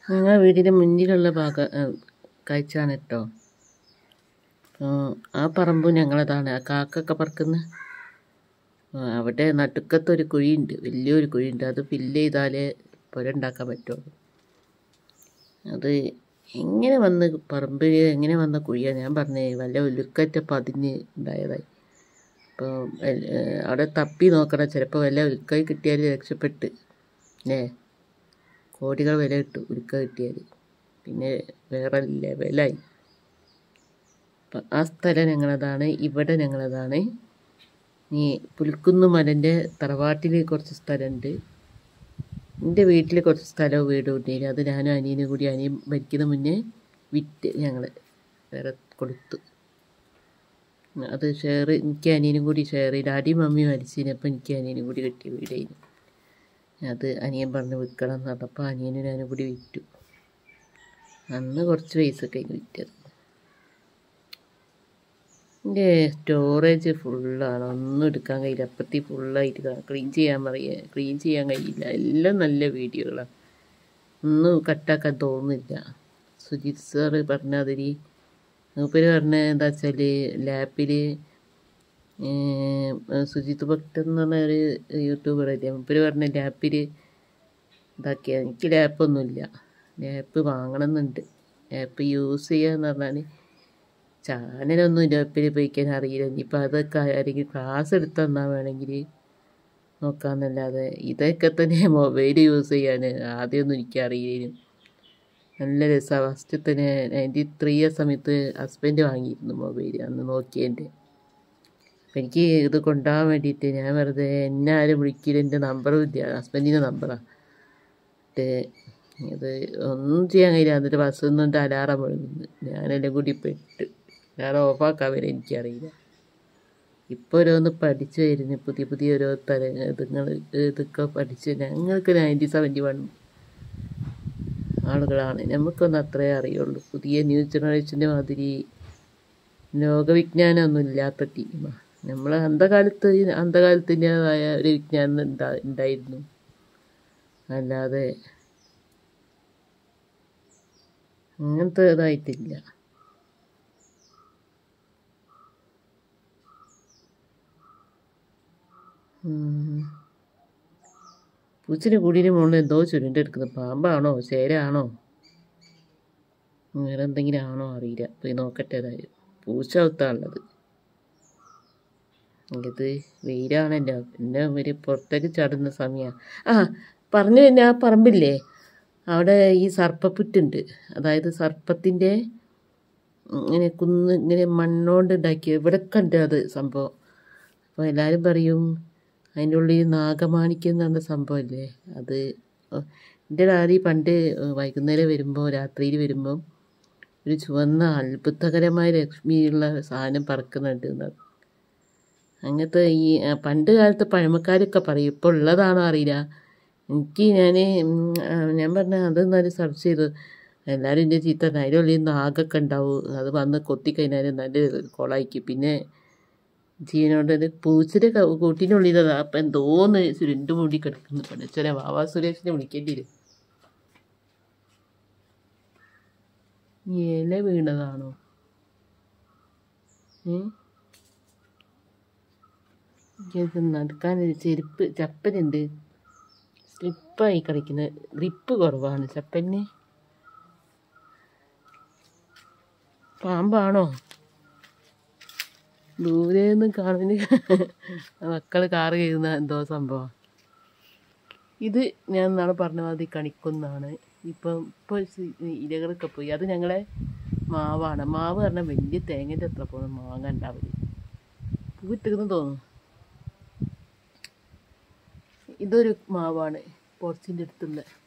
ഞങ്ങളുടെ വീടിൻ്റെ മുന്നിലുള്ള ഭാഗ കാഴ്ചയാണ് കേട്ടോ ആ പറമ്പ് ഞങ്ങളതാണ് ആ കാക്കൊക്കെ പറക്കുന്ന അവിടെ നടുക്കത്തൊരു കുഴിയുണ്ട് വലിയൊരു കുഴിയുണ്ട് അത് ഫില്ല് ചെയ്താലേ പുര ഉണ്ടാക്കാൻ പറ്റുള്ളൂ അത് എങ്ങനെ വന്ന് പറമ്പിൽ എങ്ങനെ വന്ന കുഴിയാണ് ഞാൻ പറഞ്ഞേ വല്ല ഒലുക്കറ്റ പതിഞ്ഞ് ഉണ്ടായതായി അപ്പോൾ അവിടെ തപ്പി നോക്കണം ചിലപ്പോൾ വല്ല ഉൽക്കായി കിട്ടിയാൽ രക്ഷപ്പെട്ട് ഏ കോടികൾ വില കിട്ടും ഉരുക്ക കിട്ടിയാൽ പിന്നെ വേറെ ലെവലായി അപ്പം ആ സ്ഥലം ഞങ്ങളതാണ് ഇവിടെ ഞങ്ങളതാണ് ഈ പുൽക്കുന്ന് മലൻ്റെ തറവാട്ടിൽ കുറച്ച് സ്ഥലമുണ്ട് എൻ്റെ വീട്ടിൽ കുറച്ച് സ്ഥലവും വീടും ഉണ്ടായിരുന്നു അത് ഞാനും അനിയനും കൂടി അനിയൻ മരിക്കുന്ന മുന്നേ വിറ്റ് ഞങ്ങൾ വേറെ കൊടുത്തു അത് ഷെയർ എനിക്ക് അനിയനും കൂടി ഷെയർ ചെയ്ത് അടി മമ്മി മരിച്ചതിനപ്പോൾ എനിക്ക് അനിയനും കൂടി കിട്ടിയ വീടായിരുന്നു അത് അനിയൻ പറഞ്ഞ് വിൽക്കണം എന്ന് പറഞ്ഞപ്പോൾ അനിയനും ഞാനും കൂടി വിറ്റു അന്ന് കുറച്ച് പൈസ ഒക്കെ വിറ്റത് എൻ്റെ സ്റ്റോറേജ് ഫുള്ളാണ് ഒന്നും എടുക്കാൻ കഴിയില്ല അപ്പത്തി ഫുള്ളായിട്ട് ക്ലീൻ ചെയ്യാൻ പറയുക ക്ലീൻ ചെയ്യാൻ കഴിയില്ല എല്ലാം നല്ല വീഡിയോകളാണ് ഒന്നും കട്ടാക്കാൻ തോന്നുന്നില്ല സുജിത് സാറ് പറഞ്ഞ അതിരി മൂപ്പര് പറഞ്ഞ എന്താ വെച്ചാൽ ലാപ്പിൽ സുജിത് ഭക്തൻ എന്ന് പറഞ്ഞ ഒരു യൂട്യൂബർ അല്ലേ മൂപ്പര് പറഞ്ഞ ലാപ്പിൽ ഇതാക്കിയ എനിക്ക് ലാപ്പൊന്നുമില്ല ലാപ്പ് വാങ്ങണം എന്നുണ്ട് ലാപ്പ് യൂസ് ചെയ്യുക എന്ന് പറഞ്ഞാൽ ചാനലൊന്നും ലാപ്പിൽ ഉപയോഗിക്കാൻ അറിയില്ല ഇനിയിപ്പോൾ അതൊക്കെ ആരെങ്കിലും ക്ലാസ് എടുത്ത് തന്നാൽ വേണമെങ്കിൽ നോക്കാമെന്നല്ലാതെ ഇതൊക്കെ തന്നെ മൊബൈൽ യൂസ് ചെയ്യാൻ ആദ്യമൊന്നും എനിക്കറിയില്ലേനും നല്ല രസമാണ് ഫസ്റ്റ് തന്നെ നയൻറ്റി ത്രീ ആ സമയത്ത് ഹസ്ബൻഡ് വാങ്ങിയിരുന്നു മൊബൈൽ അന്ന് നോക്കിയതിൻ്റെ അപ്പം എനിക്ക് ഇത് കൊണ്ടുപോകാൻ വേണ്ടിയിട്ട് ഞാൻ വെറുതെ എന്നെ ആരും വിളിക്കില്ല എൻ്റെ നമ്പറും ഇല്ല ഹസ്ബൻഡിൻ്റെ നമ്പറാണ് എന്നിട്ട് ഇത് ഒന്നും ചെയ്യാൻ കഴിയില്ല എന്നിട്ട് ബസ്സിൽ നിന്നിട്ട് അലാറം മുഴങ്ങുന്നു ഞാനെല്ലാം കൂടി പെട്ട് അലാറം ഓഫാക്കാൻ വരെ എനിക്കറിയില്ല ഇപ്പോൾ ഓരോന്ന് പഠിച്ചു വരുന്നു പുതിയ പുതിയ ഓരോ തല ഇതുങ്ങൾ ഇതൊക്കെ പഠിച്ച് ഞങ്ങൾക്ക് നയൻറ്റി സെവൻറ്റി വൺ ആളുകളാണ് നമുക്കൊന്നും അത്രേ അറിയുള്ളൂ പുതിയ ന്യൂ ജനറേഷൻ്റെ മാതിരി ലോകവിജ്ഞാനമൊന്നും ഇല്ലാത്ത ടീമാണ് നമ്മൾ അന്ധകാലത്ത് അന്ധകാലത്തിൻ്റെതായ ഒരു വിജ്ഞാനം ഉണ്ടാ ഉണ്ടായിരുന്നു അല്ലാതെ അങ്ങനത്തെ ഇതായിട്ടില്ല പൂച്ചിൻ്റെ കൂടിൻ്റെ മുകളിൽ എന്തോ ചുരുണ്ടെടുക്കുന്നത് പാമ്പാണോ ചേരാണോ വേറെ എന്തെങ്കിലും ആണോ അറിയില്ല പോയി നോക്കട്ടെ ഏതായാലും പൂച്ച ഒത്താണുള്ളത് ഇത് വെയിലാണല്ലോ പിന്നെ ഒരു പുറത്തേക്ക് ചാടുന്ന സമയമാണ് ആ പറഞ്ഞു തന്നെ ആ പറമ്പില്ലേ അവിടെ ഈ സർപ്പപ്പുറ്റുണ്ട് അതായത് സർപ്പത്തിൻ്റെ ഇങ്ങനെ കുന്ന് ഇങ്ങനെ മണ്ണോണ്ട് ഉണ്ടാക്കിയ ഇവിടെ കണ്ട് അത് സംഭവം അപ്പോൾ എല്ലാവരും പറയും അതിൻ്റെ ഉള്ളിൽ നാഗമാണിക്യം എന്ന് പറഞ്ഞ സംഭവമല്ലേ അത് എൻ്റെ ഡാഡി പണ്ട് വൈകുന്നേരം വരുമ്പോൾ രാത്രിയിൽ വരുമ്പോൾ ഒരു ചുവന്ന അത്ഭുതകരമായ ലക്ഷ്മിയുള്ള സാധനം പറക്കുന്നുണ്ട് എന്നാണ് അങ്ങനത്തെ ഈ പണ്ട് കാലത്ത് പഴമക്കാരൊക്കെ പറയും ഇപ്പോൾ ഉള്ളതാണോ അറിയില്ല എനിക്ക് ഞാൻ ഞാൻ പറഞ്ഞ അതെന്നാലും സെർച്ച് ചെയ്തു എല്ലാവരും എൻ്റെ ചീത്ത അതിൻ്റെ ഉള്ളിൽ നാഗൊക്കെ ഉണ്ടാവും അത് വന്ന് കൊത്തിക്കഴിഞ്ഞാൽ നല്ല കൊളായിക്കും പിന്നെ ജീവനോട് ഒരു പൂച്ചിൻ്റെ കൂട്ടിനുള്ളിലതാ അപ്പം എന്തോന്ന് ചുരുണ്ട് മൂടി കിടക്കുന്നു പഠിച്ചോനെ വാവാ സുരേഷിനെ വിളിക്കേണ്ടി വരും ഇല വീണതാണോ ഇത് നടക്കാനൊരു ചെരുപ്പ് ചപ്പനുണ്ട് സ്ലിപ്പായി കളിക്കുന്ന ഗ്രിപ്പ് കുറവാണ് ചപ്പന് പാമ്പാണോ ദൂരെ നിന്ന് കാണുന്ന മക്കൾ കാറ് കയറുന്ന എന്തോ സംഭവം ഇത് ഞാൻ നാളെ പറഞ്ഞ മാതിരി കണിക്കൊന്നാണ് ഇപ്പം ഇപ്പോൾ ഇലകളൊക്കെ പോയി അത് ഞങ്ങളെ മാവാണ് മാവ് പറഞ്ഞാൽ വലിയ തേങ്ങൻ്റെ അത്ര പോകുന്ന മാങ്ങ ഉണ്ടാവില്ല പൂവിട്ടിരുന്നു തോന്നുന്നു ഇതൊരു മാവാണ് പോർച്ചിൻ്റെ അടുത്തുള്ള